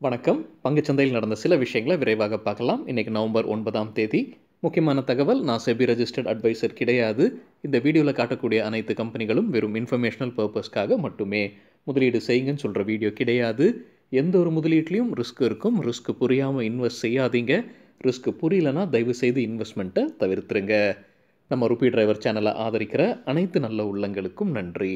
வணக்கம் பங்குச்சந்தையில் நடந்த சில விஷயங்களை விரைவாக பார்க்கலாம் இன்றைக்கி நவம்பர் ஒன்பதாம் தேதி முக்கியமான தகவல் நான் செபி ரெஜிஸ்டர்ட் அட்வைசர் கிடையாது இந்த வீடியோவில் காட்டக்கூடிய அனைத்து கம்பெனிகளும் வெறும் இன்ஃபர்மேஷனல் பர்பஸ்க்காக மட்டுமே முதலீடு செய்யுங்கன்னு சொல்கிற வீடியோ கிடையாது எந்த ஒரு முதலீட்லேயும் ரிஸ்க் இருக்கும் ரிஸ்க் புரியாமல் இன்வெஸ்ட் செய்யாதீங்க ரிஸ்க் புரியலனா தயவு செய்து இன்வெஸ்ட்மெண்ட்டை தவிர்த்துருங்க நம்ம ருபி டிரைவர் சேனலை ஆதரிக்கிற அனைத்து நல்ல உள்ளங்களுக்கும் நன்றி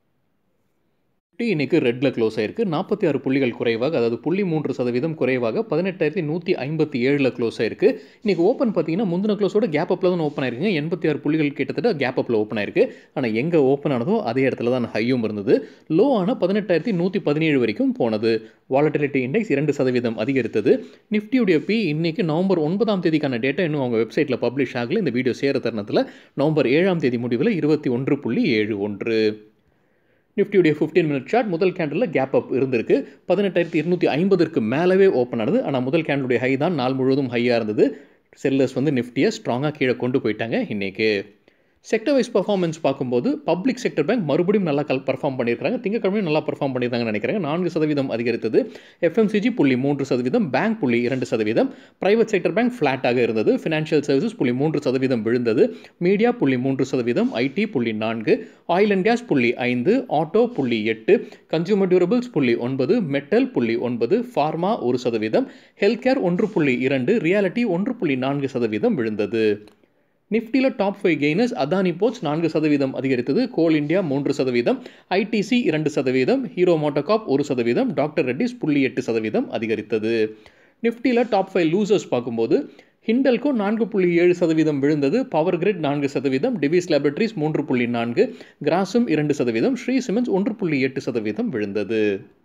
நிஃப்டி இன்னைக்கு ரெட்டில் க்ளோஸ் ஆயிருக்கு நாற்பத்தி ஆறு புள்ளிகள் குறைவாக அதாவது புள்ளி மூன்று சதவீதம் குறைவாக பதினெட்டாயிரத்தி நூற்றி ஐம்பத்தி ஏழில் க்ளோஸ் ஆயிருக்கு இன்னைக்கு ஓப்பன் பார்த்தீங்கன்னா முந்தின க்ளோஸோட கேப் அப்பில் தான் ஓப்பன் ஆயிருக்குங்க எண்பத்தி ஆறு புள்ளிகள் கிட்டத்தட்ட கேப் அப்பில் ஓப்பன் ஆயிருக்கு ஆனால் எங்கே ஓப்பன் ஆனதோ அதே இடத்துல தான் ஹையும் இருந்தது லோ ஆன பதினெட்டாயிரத்தி நூற்றி பதினேழு வரைக்கும் போனது வாலட்டிலிட்டி இண்டெக்ஸ் இரண்டு சதவீதம் அதிகரித்தது நிஃப்டியுடைய பி இன்னைக்கு நவம்பர் ஒன்பதாம் தேதிக்கான டேட்டா இன்னும் அவங்க வெப்சைட்டில் பப்ளிஷ் ஆகல இந்த வீடியோ சேர தருணத்தில் நவம்பர் ஏழாம் தேதி முடிவில் இருபத்தி ஒன்று புள்ளி ஏழு ஒன்று நிஃப்டியுடைய ஃபிஃப்டீன் மினிட் சார்ட் முதல் கேண்டலில் கேப் அப் இருந்திருக்கு பதினெட்டாயிரத்தி இருநூற்றி ஐம்பதுக்கு மேலவே ஓப்பன் ஆனது ஆனால் முதல் கேண்டலுடைய ஹை தான் நாள் முழுவதும் ஹையாக இருந்தது செல்லர்ஸ் வந்து நிஃப்டியை ஸ்ட்ராங்காக கீழே கொண்டு போயிட்டாங்க இன்றைக்கி செக்டர் வைஸ் பர்ஃபார்மன்ஸ் பார்க்கும்போது பப்ளிக் செக்டர் பேங்க் மறுபடியும் நல்லா கல் பர்ஃபார்ம் பண்ணியிருக்காங்க திங்கக்கிழமையும் நல்லா பர்ஃபார்ம் பண்ணியிருந்தாங்கன்னு நினைக்கிறேன் நான்கு சதவீதம் அதிகரித்தது எஃப்எம்சிஜி புள்ளி மூன்று சதவீதம் பேங்க் புள்ளி இரண்டு சதவீதம் பிரைவேட் செக்டர் பேங்க் ஃப்ளாட்டாக இருந்தது ஃபினான்ஷியல் சர்வீசஸ் புள்ளி மூன்று சதவீதம் விழுந்தது மீடியா புள்ளி மூன்று சதவீதம் ஐடி புள்ளி நான்கு ஆயில் அண்ட் கேஸ் புள்ளி ஐந்து ஆட்டோ புள்ளி எட்டு கன்சியூமர் டியூரபிள்ஸ் புள்ளி ஒன்பது மெட்டல் புள்ளி ஒன்பது ஃபார்மா ஒரு சதவீதம் ஹெல்த் கேர் ஒன்று புள்ளி இரண்டு ரியாலிட்டி ஒன்று புள்ளி நான்கு சதவீதம் விழுந்தது நிஃப்டியில் top five gainers Adani ports நான்கு சதவீதம் அதிகரித்தது கோல் இந்தியா மூன்று சதவீதம் ஐடிசி இரண்டு சதவீதம் ஹீரோ மோட்டோகாப் ஒரு சதவீதம் டாக்டர் ரெட்டிஸ் புள்ளி எட்டு சதவீதம் அதிகரித்தது நிஃப்டியில் டாப் ஃபைவ் லூசர்ஸ் பார்க்கும்போது ஹிண்டல்கோ நான்கு புள்ளி ஏழு சதவீதம் விழுந்தது பவர் கிரிட் நான்கு சதவீதம் டிவிஸ் லேபரட்டரிஸ் மூன்று புள்ளி நான்கு கிராசும் இரண்டு சதவீதம் ஸ்ரீ சிமெண்ட்ஸ் ஒன்று புள்ளி எட்டு சதவீதம் விழுந்தது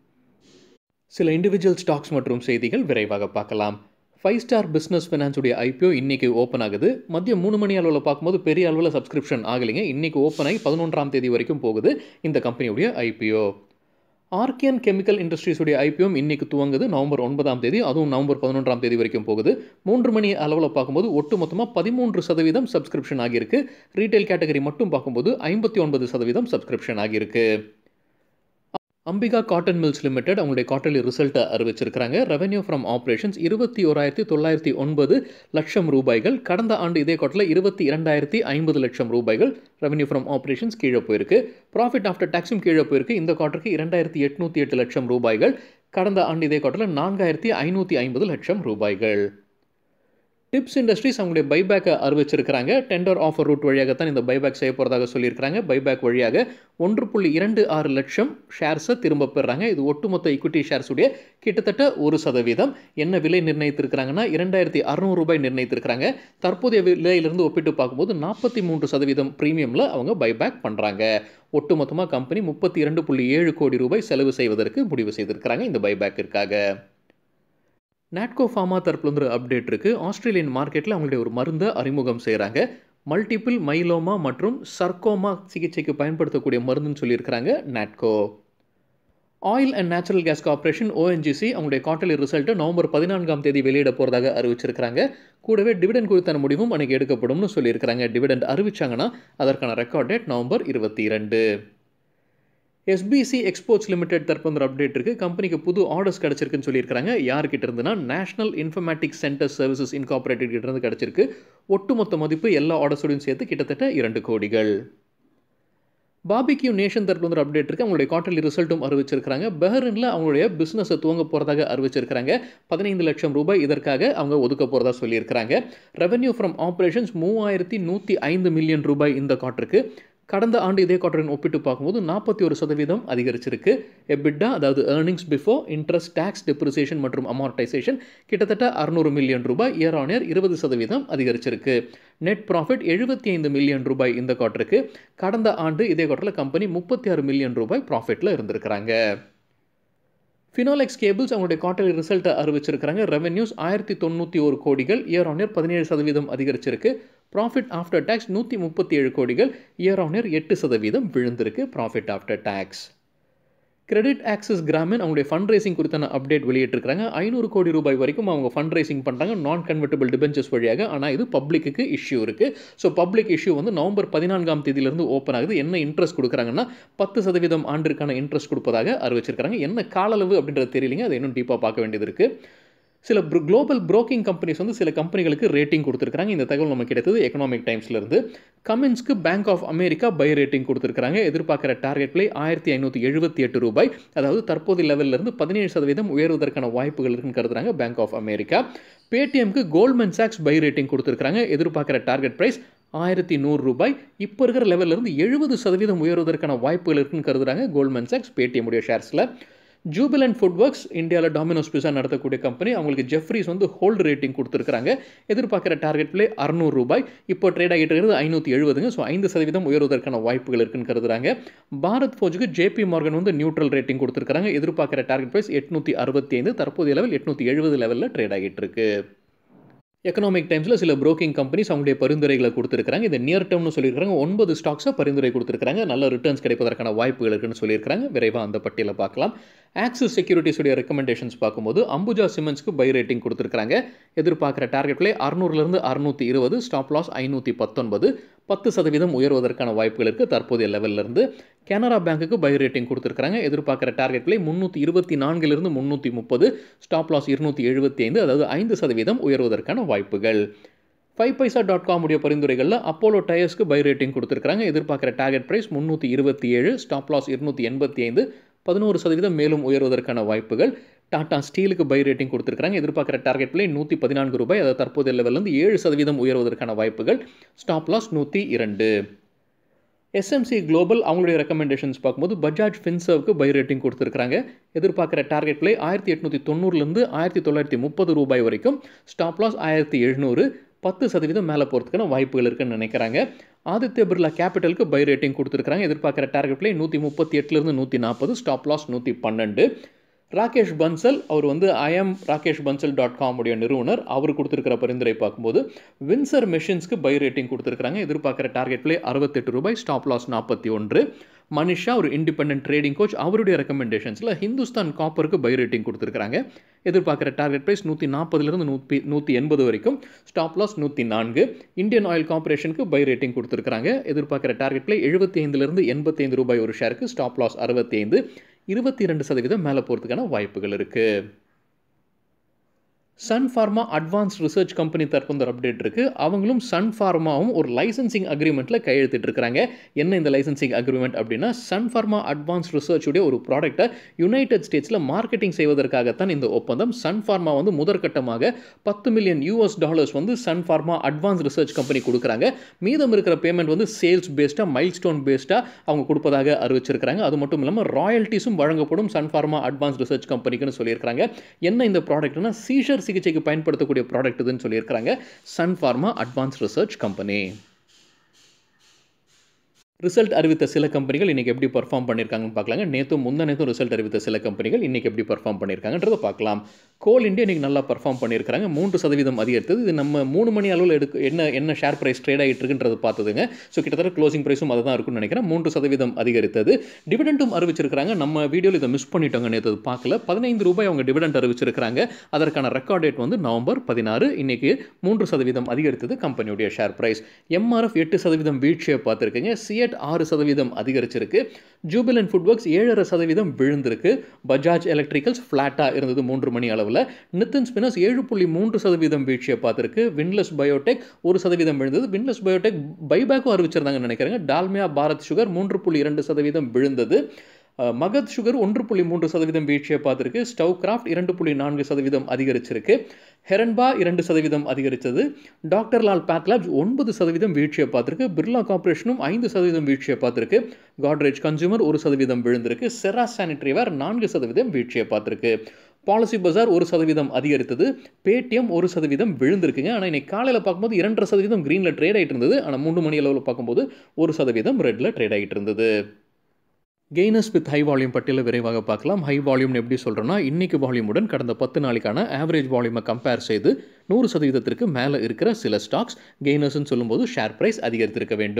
சில இண்டிவிஜுவல் ஸ்டாக்ஸ் மற்றும் செய்திகள் விரைவாக பார்க்கலாம் ஃபைவ் ஸ்டார் பிஸ்னஸ் ஃபினான்ஸுடைய ஐபிஓ இன்றைக்கி ஓப்பன் ஆகுது மதியம் மூணு மணி அளவில் பார்க்கும்போது பெரிய அளவில் சப்ஸ்கிரிப்ஷன் ஆகலைங்க இன்றைக்கி ஓப்பன் ஆகி பதினொன்றாம் தேதி வரைக்கும் போகுது இந்த கம்பெனியுடைய ஐபிஓ ஆர்கியன் கெமிக்கல் இண்டஸ்ட்ரீஸுடைய ஐபிஓம் இன்றைக்கி துவங்குது நவம்பர் ஒன்பதாம் தேதி அதுவும் நவம்பர் பதினொன்றாம் தேதி வரைக்கும் போகுது மூன்று மணி அளவில் பார்க்கும்போது ஒட்டு மொத்தமாக பதிமூன்று சதவீதம் சப்ஸ்கிரிப்ஷன் ஆகியிருக்கு ரீட்டைல் கேட்டகரி மட்டும் பார்க்கும்போது ஐம்பத்தி ஒன்பது சதவீதம் சப்ஸ்கிரிப்ஷன் ஆகியிருக்கு அம்பிகா காட்டன் மில்ஸ் லிமிடெட் அவங்களுடைய குவார்டர்லி ரிசல்ட்டை அறிவிச்சிருக்கிறாங்க ரெவென்யூ ஃப்ரம் ஆப்ரேஷன்ஸ் இருபத்தி ஓராயிரத்தி தொள்ளாயிரத்தி ஒன்பது லட்சம் ரூபாய்கள் கடந்த ஆண்டு இதே குவார்ட்டரில் இருபத்தி இரண்டாயிரத்தி ஐம்பது லட்சம் ரூபாய்கள் ரெவென்யூ ஃப்ரம் ஆப்ரேஷன்ஸ் கீழே போயிருக்கு ப்ராஃபிட் ஆஃப்டர் டேக்ஸும் கீழே போயிருக்கு இந்த குவார்ட்டருக்கு இரண்டாயிரத்தி எட்நூற்றி எட்டு லட்சம் ரூபாய்கள் கடந்த ஆண்டு இதே குவார்ட்டரில் நான்காயிரத்தி ஐநூற்றி ஐம்பது லட்சம் ரூபாய்கள் டிப்ஸ் இண்டஸ்ட்ரீஸ் அவங்களுடைய பைபேக்கை அறிவிச்சிருக்கிறாங்க டெண்டர் ஆஃபர் ரூட் வழியாக தான் இந்த பைபேக் செய்ய போகிறதாக சொல்லியிருக்கிறாங்க பைபேக் வழியாக ஒன்று புள்ளி இரண்டு ஆறு லட்சம் ஷேர்ஸை திரும்ப பெறுறாங்க இது ஒட்டுமொத்த ஈக்விட்டி ஷேர்ஸுடைய கிட்டத்தட்ட ஒரு சதவீதம் என்ன விலை நிர்ணயித்திருக்கிறாங்கன்னா இரண்டாயிரத்தி அறநூறு ரூபாய் நிர்ணயித்திருக்கிறாங்க தற்போதைய விலையிலிருந்து ஒப்பிட்டு பார்க்கும்போது நாற்பத்தி மூன்று சதவீதம் ப்ரீமியமில் அவங்க பைபேக் பண்ணுறாங்க ஒட்டுமொத்தமாக கம்பெனி முப்பத்தி இரண்டு புள்ளி ஏழு கோடி ரூபாய் செலவு செய்வதற்கு முடிவு செய்திருக்கிறாங்க இந்த பைபேக்கிற்காக நாட்கோ ஃபார்மா தரப்புலேருந்து ஒரு அப்டேட் இருக்குது ஆஸ்திரேலியன் மார்க்கெட்டில் அவங்களுடைய ஒரு மருந்தை அறிமுகம் செய்கிறாங்க மல்டிபிள் மைலோமா மற்றும் சர்க்கோமா சிகிச்சைக்கு பயன்படுத்தக்கூடிய மருந்துன்னு சொல்லியிருக்கிறாங்க Natco oil and natural gas corporation ONGC அவங்களுடைய குவார்டர்லி ரிசல்ட்டை நவம்பர் பதினான்காம் தேதி வெளியிட போகிறதாக அறிவிச்சிருக்கிறாங்க கூடவே டிவிடெண்ட் குறித்தான முடிவும் அன்றைக்கி எடுக்கப்படும்னு சொல்லியிருக்கிறாங்க டிவிடெண்ட் அறிவிச்சாங்கன்னா அதற்கான ரெக்கார்ட் டேட் நவம்பர் இருபத்தி இரண்டு எஸ்பிசி எக்ஸ்போர்ட்ஸ் லிமிடெட் தரப்பு ஒரு அப்டேட் இருக்குது கம்பெனிக்கு புது ஆர்டர்ஸ் கிடச்சிருக்குன்னு சொல்லியிருக்காங்க யார்கிட்ட இருந்துன்னா national informatic centre services incorporated கிட்ட இருந்து கிடச்சிருக்கு ஒட்டுமொத்த மதிப்பு எல்லா ஆர்டர்ஸோடையும் சேர்த்து கிட்டத்தட்ட இரண்டு கோடிகள் பாபிக்யூ நேஷன் தரப்பு வந்து அப்டேட் இருக்குது அவங்களுடைய குவார்டர்லி ரிசல்ட்டும் அறிவிச்சிருக்காங்க பெஹரினில் அவங்களுடைய பிஸ்னஸை துவங்க போகிறதாக அறிவிச்சிருக்காங்க பதினைந்து லட்சம் ரூபாய் இதற்காக அவங்க ஒதுக்க போகிறதா சொல்லியிருக்கிறாங்க ரெவென்யூ ஃப்ரம் ஆப்ரேஷன்ஸ் மூவாயிரத்தி நூற்றி ஐந்து மில்லியன் ரூபாய் இந்த குவார்ட்டருக்கு கடந்த ஆண்டு இதே குவார்டரின் ஒப்பிட்டு பார்க்கும்போது நாற்பத்தி ஒரு சதவீதம் அதிகரிச்சிருக்கு எபிட்டா அதாவது earnings before interest tax depreciation மற்றும் அமார்டைசேஷன் கிட்டத்தட்ட அறுநூறு மில்லியன் ரூபாய் இயர் ஆன் இயர் இருபது சதவீதம் அதிகரிச்சிருக்கு நெட் ப்ராஃபிட் எழுபத்தி ஐந்து மில்லியன் ரூபாய் இந்த குவார்ட்டருக்கு கடந்த ஆண்டு இதே குவார்ட்டரில் கம்பெனி முப்பத்தி ஆறு மில்லியன் ரூபாய் ப்ராஃபிட்டில் இருந்திருக்கிறாங்க ஃபினோலெக்ஸ் கேபிள்ஸ் அவங்களுடைய குவார்டர்லி ரிசல்ட்டை அறிவிச்சிருக்கிறாங்க ரெவென்யூஸ் ஆயிரத்தி தொண்ணூற்றி ஒரு கோடிகள் இயர் ஆன் இயர் பதினேழு சதவீதம் அதிகரிச்சிருக்கு ப்ராஃபிட் ஆஃப்டர் டேக்ஸ் நூற்றி முப்பத்தி ஏழு கோடிகள் இயர் ஆன் இயர் எட்டு சதவீதம் விழுந்திருக்கு profit after tax credit access Grameen அவங்களுடைய ஃபண்ட் ரைசிங் குறித்தான அப்டேட் வெளியிட்டிருக்காங்க ஐநூறு கோடி ரூபாய் வரைக்கும் அவங்க ஃபண்ட் ரைசிங் பண்ணுறாங்க நான் கன்வெர்ட்டபிள் டிபெஞ்சர்ஸ் வழியாக ஆனால் இது பப்ளிக்கு இஷ்யூ இருக்குது ஸோ பப்ளிக் இஷ்யூ வந்து நவம்பர் பதினான்காம் தேதியிலிருந்து ஓப்பன் ஆகுது என்ன இன்ட்ரெஸ்ட் கொடுக்குறாங்கன்னா பத்து சதவீதம் ஆண்டிற்கான இன்ட்ரெஸ்ட் கொடுப்பதாக அறிவிச்சிருக்காங்க என்ன காலளவு அப்படின்றது தெரியலிங்க அதை இன்னும் டீப்பாக பார்க்க வேண்டியது இருக்குது சில குளோபல் ப்ரோக்கிங் கம்பெனிஸ் வந்து சில கம்பெனிகளுக்கு ரேட்டிங் கொடுத்துருக்காங்க இந்த தகவல் நமக்கு கிடைத்தது எக்கனாமிக் டைம்ஸ்லேருந்து கமின்ஸ்க்கு bank of America buy rating கொடுத்துருக்காங்க எதிர்பார்க்குற டார்கெட் பிளே ஆயிரத்தி ஐநூற்றி எழுபத்தி எட்டு ரூபாய் அதாவது தற்போதைய லெவலிருந்து பதினேழு சதவீதம் உயர்வதற்கான வாய்ப்புகள் இருக்குன்னு கருதுறாங்க பேங்க் ஆஃப் அமெரிக்கா பேடிஎம்க்கு கோல்ட்மேன் சாக்ஸ் பை ரேட்டிங் கொடுத்துருக்காங்க எதிர்பார்க்குற டார்கெட் ப்ரைஸ் ஆயிரத்தி நூறு ரூபாய் இப்போ இருக்கிற லெவலிருந்து எழுபது சதவீதம் உயர்வதற்கான வாய்ப்புகள் இருக்குன்னு கருதுறாங்க கோல்ட்மேன் சாக்ஸ் பேடிஎம் உடைய ஷேர்ஸில் ஜூபிலண்ட் ஃபுட் ஒர்க்ஸ் இந்தியாவில் டாமினோஸ் பிஸா நடத்தக்கூடிய கம்பெனி அவங்களுக்கு ஜெஃப்ரிஸ் வந்து ஹோல்டு ரேட்டிங் கொடுத்துருக்காங்க எதிர்பார்க்குற டார்கெட் பிளே அறுநூறு ரூபாய் இப்போ ட்ரேட் ஆகிட்டு இருக்கிறது ஐநூற்றி எழுபதுங்க ஸோ ஐந்து சதவீதம் உயர்வதற்கான வாய்ப்புகள் இருக்குன்னு கருதுறாங்க பாரத் ஃபோஜுக்கு ஜேபி மார்கன் வந்து நியூட்ரல் ரேட்டிங் கொடுத்துருக்காங்க எதிர்பார்க்குற டார்கெட் ப்ரைஸ் எட்நூற்றி அறுபத்தி ஐந்து தற்போதைய லெவல் எட்நூற்றி எழுபது லெவலில் ட்ரேட் ஆகிட்டு இருக்கு எக்கனாமிக் டைம்ஸில் சில ப்ரோக்கிங் கம்பெனிஸ் அவங்களுடைய பரிந்துரைகளை கொடுத்துருக்காங்க இந்த நியர் டேர்ம்னு சொல்லியிருக்காங்க ஒன்பது ஸ்டாக்ஸை பரிந்துரை கொடுத்துருக்காங்க நல்ல ரிட்டர்ன்ஸ் கிடைப்பதற்கான வாய்ப்புகள் இருக்குன்னு சொல்லியிருக்காங்க விரைவாக அந்த பட்டியலை பார்க்கலாம் ஆக்சிஸ் செக்யூரிட்டிஸுடைய ரெக்கமெண்டேஷன்ஸ் பார்க்கும்போது அம்புஜா சிமெண்ட்ஸ்க்கு பை ரேட்டிங் கொடுத்துருக்காங்க எதிர்பார்க்குற டார்கெட் பிளே அறுநூறுலேருந்து அறுநூற்றி இருபது ஸ்டாப் லாஸ் ஐநூற்றி பத்தொன்பது பத்து சதவீதம் உயர்வதற்கான வாய்ப்புகள் இருக்குது தற்போதைய லெவலிருந்து கனரா பேங்க்குக்கு பை ரேட்டிங் கொடுத்துருக்காங்க எதிர்பார்க்குற டார்கெட் பிளே முந்நூற்றி இருபத்தி நான்கிலிருந்து முந்நூற்றி முப்பது ஸ்டாப் லாஸ் இருநூற்றி எழுபத்தி ஐந்து அதாவது ஐந்து சதவீதம் உயர்வதற்கான வாய்ப்புகள் ஃபைவ் பைசா டாட் காம் உடைய பரிந்துரைகளில் அப்போலோ டயர்ஸ்க்கு பை ரேட்டிங் கொடுத்துருக்காங்க எதிர்பார்க்குற டார்கெட் ப்ரைஸ் முந்நூற்றி இருபத்தி ஏழு ஸ்டாப் லாஸ் இருநூற்றி எண்பத்தி ஐந்து பதினோரு சதவீதம் மேலும் உயர்வதற்கான வாய்ப்புகள் டாடா ஸ்டீலுக்கு பை ரேட்டிங் கொடுத்துருக்காங்க எதிர்பார்க்குற டார்கெட் பிளே நூற்றி பதினான்கு ரூபாய் அதாவது தற்போதைய லெவலிருந்து ஏழு சதவீதம் உயர்வதற்கான வாய்ப்புகள் ஸ்டாப் லாஸ் நூற்றி இரண்டு எஸ்எம்சி குளோபல் அவங்களுடைய ரெக்கமெண்டேஷன்ஸ் பார்க்கும்போது பஜாஜ் ஃபின்சர்வுக்கு பை ரேட்டிங் கொடுத்துருக்காங்க எதிர்பார்க்குற டார்கெட் பிளே ஆயிரத்தி எட்நூற்றி தொண்ணூறுலேருந்து ஆயிரத்தி தொள்ளாயிரத்தி முப்பது ரூபாய் வரைக்கும் ஸ்டாப் லாஸ் ஆயிரத்தி எழுநூறு பத்து சதவீதம் மேலே போகிறதுக்கான வாய்ப்புகள் இருக்குன்னு நினைக்கிறாங்க ஆதித்ய பிர்லா கேபிட்டலுக்கு பை ரேட்டிங் கொடுத்துருக்காங்க எதிர்பார்க்குற டார்கெட் பிளே நூற்றி முப்பத்தி எட்டுலேருந்து நூற்றி நாற்பது ஸ்டாப் லாஸ் நூற்றி பன்னெண்டு ராகேஷ் பன்சல் அவர் வந்து IM Rakesh Bansal dot com உடைய நிறுவனர் அவர் கொடுத்துருக்கிற பரிந்துரை பார்க்கும்போது வின்சர் மெஷின்ஸ்க்கு பை ரேட்டிங் கொடுத்துருக்காங்க எதிர்பார்க்குற டார்கெட் பிளே அறுபத்தெட்டு ரூபாய் ஸ்டாப் லாஸ் நாற்பத்தி ஒன்று மனிஷா ஒரு இண்டிபெண்டன்ட் ட்ரேடிங் கோச் அவருடைய ரெக்கமெண்டேஷன்ஸில் ஹிந்துஸ்தான் காப்பருக்கு பை ரேட்டிங் கொடுத்துருக்காங்க எதிர்பார்க்குற டார்கெட் ப்ரைஸ் நூற்றி நாற்பதுலேருந்து நூற்றி நூற்றி எண்பது வரைக்கும் ஸ்டாப் லாஸ் நூற்றி நான்கு இந்தியன் ஆயில் கார்பரேஷனுக்கு பை ரேட்டிங் கொடுத்துருக்காங்க எதிர்பார்க்குற டார்கெட் பிளே எழுபத்தி ஐந்துலேருந்து எண்பத்தைந்து ரூபாய் ஒரு ஷேருக்கு ஸ்டாப் லாஸ் அறுபத்தி ஐந்து இருபத்தி ரெண்டு சதவீதம் மேலே போகிறதுக்கான வாய்ப்புகள் இருக்குது Sun pharma advance research company தரப்பு ஒரு அப்டேட் இருக்குது அவங்களும் சன் ஃபார்மாவும் ஒரு லைசன்சிங் அக்ரிமெண்ட்டில் கையெழுத்திட்டு இருக்கிறாங்க என்ன இந்த லைசன்சிங் அக்ரிமெண்ட் அப்படின்னா சன் ஃபார்மா அட்வான்ஸ் ரிசர்ச்சுடைய ஒரு ப்ராடக்ட்டை யுனைடெட் ஸ்டேட்ஸில் மார்க்கெட்டிங் செய்வதற்காகத்தான் இந்த ஒப்பந்தம் சன் ஃபார்மா வந்து முதற்கட்டமாக பத்து மில்லியன் யூஎஸ் டாலர்ஸ் வந்து Sun pharma advance research company கொடுக்குறாங்க மீதம் இருக்கிற பேமெண்ட் வந்து சேல்ஸ் பேஸ்டாக மைல் ஸ்டோன் பேஸ்டாக அவங்க கொடுப்பதாக அறிவிச்சிருக்கிறாங்க அது மட்டும் இல்லாமல் ராயல்ட்டிஸும் வழங்கப்படும் சன் ஃபார்மா அட்வான்ஸ் ரிசர்ச் கம்பெனிக்குன்னு சொல்லியிருக்காங்க என்ன இந்த ப்ராடக்ட்னா சீஷர் சிகிச்சைக்கு பயன்படுத்தக்கூடிய ப்ராடக்ட் இதுன்னு சொல்லியிருக்கிறாங்க Sun pharma advance research company result அறிவித்த சில கம்பெனிகள் இன்றைக்கி எப்படி பர்ஃபார்ம் பண்ணியிருக்காங்கன்னு பார்க்கலாங்க நேற்றும் முந்த நேற்றும் ரிசல்ட் அறிவித்த சில கம்பெனிகள் இன்றைக்கி எப்படி பர்ஃபார்ம் பண்ணியிருக்காங்கன்றதை பார்க்கலாம் கோல் இந்தியா இன்றைக்கி நல்லா பர்ஃபார்ம் பண்ணியிருக்காங்க மூன்று சதவீதம் அதிகரித்தது இது நம்ம மூணு மணி அளவில் எடுக்க என்ன என்ன ஷேர் ப்ரைஸ் ட்ரேட் ஆகிட்டு இருக்குன்றது பார்த்ததுங்க ஸோ கிட்டத்தட்ட க்ளோசிங் ப்ரைஸும் அதை தான் இருக்கும்னு நினைக்கிறேன் மூன்று சதவீதம் அதிகரித்தது டிவிடெண்டும் அறிவிச்சிருக்காங்க நம்ம வீடியோவில் இதை மிஸ் பண்ணிட்டோங்க நேற்று பார்க்கல பதினைந்து ரூபாய் அவங்க டிவிடெண்ட் அறிவிச்சிருக்காங்க அதற்கான ரெக்கார்ட் டேட் வந்து நவம்பர் பதினாறு இன்றைக்கி மூன்று சதவீதம் அதிகரித்தது கம்பெனியுடைய ஷேர் ப்ரைஸ் எம்ஆர்எஃப் எட்டு சதவீதம் வீழ்ச்சியை பார்த்துருக்கீங்க சிஎட் ஆறு சதவீதம் அதிகரிச்சிருக்கு ஜூபிலன் ஃபுட் ஒர்க்ஸ் ஏழரை சதவீதம் விழுந்திருக்கு பஜாஜ் எலக்ட்ரிக்கல்ஸ் ஃப்ளாட்டாக இருந்தது மூன்று மணி அளவில் நித்தின் ஸ்பினஸ் ஏழு புள்ளி மூன்று சதவீதம் வீழ்ச்சியை பார்த்துருக்கு வின்லெஸ் பயோடெக் ஒரு சதவீதம் விழுந்தது வின்லெஸ் பயோடெக் பைபேக்கும் அறிவிச்சிருந்தாங்கன்னு நினைக்கிறேங்க டால்மியா பாரத் சுகர் மூன்று புள்ளி இரண்டு சதவீதம் விழுந்தது மகத் சுகர் ஒன்று புள்ளி மூன்று சதவீதம் வீழ்ச்சியை பார்த்துருக்கு ஸ்டவ் கிராஃப்ட் இரண்டு புள்ளி நான்கு சதவீதம் அதிகரிச்சிருக்கு ஹெரன்பா இரண்டு சதவீதம் அதிகரித்தது டாக்டர் லால் பேத்லாப்ஸ் ஒன்பது சதவீதம் வீழ்ச்சியை பார்த்துருக்கு பிர்லா கார்பரேஷனும் ஐந்து சதவீதம் வீழ்ச்சியை பார்த்துருக்கு காட்ரேஜ் கன்சூமர் ஒரு சதவீதம் விழுந்திருக்கு செரா சானிட்டரி வேர் நான்கு சதவீதம் வீழ்ச்சியை பார்த்துருக்கு பாலிசி பஜார் ஒரு சதவீதம் அதிகரித்தது பேடிஎம் ஒரு சதவீதம் விழுந்திருக்குங்க ஆனால் இன்னைக்கு காலையில் பார்க்கும்போது இரண்டரை சதவீதம் க்ரீனில் ட்ரேட் ஆகிட்டு இருந்தது ஆனால் மூணு மணி அளவில் பார்க்கும்போது ஒரு சதவீதம் ரெட்டில் ட்ரேட் ஆகிட்டு இருந்தது கெய்னஸ் வித் ஹை வால்யூம் பட்டியலை விரைவாக பார்க்கலாம் ஹை வால்யூம்னு எப்படி சொல்கிறோன்னா இன்றைக்கி வால்யூமுடன் கடந்த பத்து நாளைக்கான ஆவரேஜ் வால்யூமை கம்பேர் செய்து நூறு சதவீதத்திற்கு மேலே இருக்கிற சில ஸ்டாக்ஸ் கெய்னர்ஸ்னு சொல்லும்போது ஷேர் ப்ரைஸ் அதிகரித்திருக்க வேண்டும்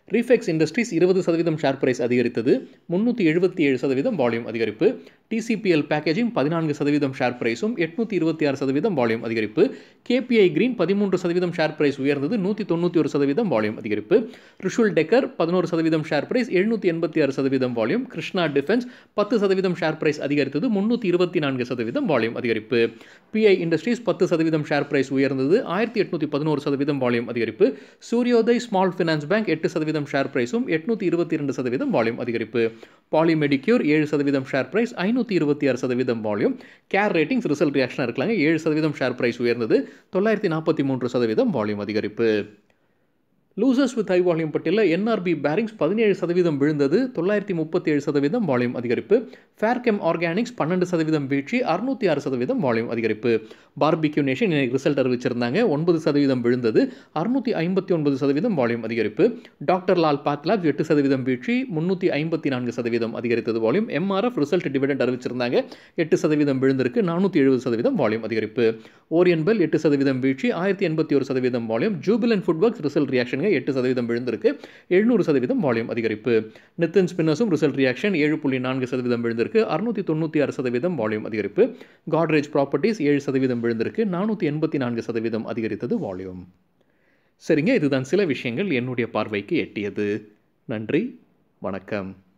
ரீஃபெக்ஸ் இண்டஸ்ட்ரீஸ் இருபது சதவீதம் ஷேர் பிரைஸ் அதிகரித்தது முந்நூற்றி எழுபத்தி ஏழு சதவீதம் வால்யூம் அதிகரிப்பு டிசிபிஎல் பேக்கேஜிங் பதினான்கு சதவீதம் ஷேர் பிரைஸும் எட்நூற்றி இருபத்தி ஆறு சதவீதம் வால்யூம் அதிகரிப்பு கேபிஐ கிரீன் பதிமூன்று சதவீதம் ஷேர் பிரைஸ் உயர்ந்தது நூற்றி தொண்ணூற்றி ஒரு சதவீதம் வால்யூம் அதிகரிப்பு ரிஷுல் டெக்கர் பதினோரு சதவீதம் ஷேர் பிரைஸ் எழுநூற்றி எண்பத்தி ஆறு சதவீதம் வால்யூம் கிருஷ்ணா டிஃபென்ஸ் பத்து சதவீதம் ஷேர் பிரைஸ் அதிகரித்தது முந்நூற்றி இருபத்தி நான்கு சதவீதம் வால்யூம் அதிகரிப்பு பிஐ இண்டஸ்ட்ரீஸ் பத்து சதவீதம் ஷேர் பிரைஸ் உயர்ந்தது ஆயிரத்தி எட்நூற்றி பதினோரு சதவீதம் வால்யூம் அதிகரிப்பு சூரியோதய் ஸ்மால் ஃபினான்ஸ் பேங்க் எட்டு சதவீதம் ஷேர் பிரைஸும் எட்நூற்றி இருபத்தி இரண்டு சதவீதம் வால்யூம் அதிகரிப்பு பாலிமெடிக்யூர் ஏழு சதவீதம் ஷேர் பிரைஸ் ஐநூற்றி இருபத்தி ஆறு சதவீதம் வால்யூம் கேர் ரேட்டிங்ஸ் ரிசல்ட் ரியாக்ஷனாக இருக்கலாங்க ஏழு சதவீதம் ஷேர் பிரைஸ் உயர்ந்தது தொள்ளாயிரத்தி நாற்பத்தி மூன்று சதவீதம் வால்யூம் அதிகரிப்பு லூசர்ஸ் வித் ஹை வால்யூம் பட்டியலில் என்ஆர்பி பேரிங்ஸ் பதினேழு சதவீதம் விழுந்தது தொள்ளாயிரத்தி முப்பத்தி ஏழு சதவீதம் வால்யூம் அதிகரிப்பு ஃபேர்கெம் ஆர்கானிக்ஸ் பன்னெண்டு சதவீதம் வீழ்ச்சி அறுநூத்தி ஆறு சதவீதம் வால்யூம் அதிகரிப்பு பார்பிக்யூ நேஷன் இன்னைக்கு ரிசல்ட் அறிவிச்சிருந்தாங்க ஒன்பது சதவீதம் விழுந்தது அறுநூத்தி ஐம்பத்தி ஒன்பது சதவீதம் வால்யூம் அதிகரிப்பு டாக்டர் லால் பாத்லாப் எட்டு சதவீதம் வீழ்ச்சி முன்னூற்றி ஐம்பத்தி நான்கு சதவீதம் அதிகரித்தது வால்யூம் எம்ஆர்எஃப் ரிசல்ட் டிவிடெண்ட் அறிவிச்சிருந்தாங்க எட்டு சதவீதம் விழுந்திருக்கு நானூற்றி எழுபது சதவீதம் வால்யூம் அதிகரிப்பு ஓரியன் பெல் எட்டு சதவீதம் வீழ்ச்சி ஆயிரத்தி எண்பத்தி ஒரு சதவீதம் volume Jubilant foodworks result reaction எட்டு சதவீதம் விழுந்திருக்கு எழுநூறு சதவீதம் வால்யூம் அதிகரிப்பு நித்தின் ஸ்பின்னர்ஸும் ரிசல்ட் ரியாக்ஷன் ஏழு புள்ளி நான்கு சதவீதம் விழுந்திருக்கு அறுநூற்றி தொண்ணூற்றி ஆறு சதவீதம் வால்யூம் அதிகரிப்பு காட்ரேஜ் ப்ராப்பர்ட்டிஸ் ஏழு சதவீதம் விழுந்திருக்கு நானூற்றி எண்பத்தி நான்கு சதவீதம் அதிகரித்தது வால்யூம் சரிங்க இதுதான் சில விஷயங்கள் என்னுடைய பார்வைக்கு எட்டியது நன்றி வணக்கம்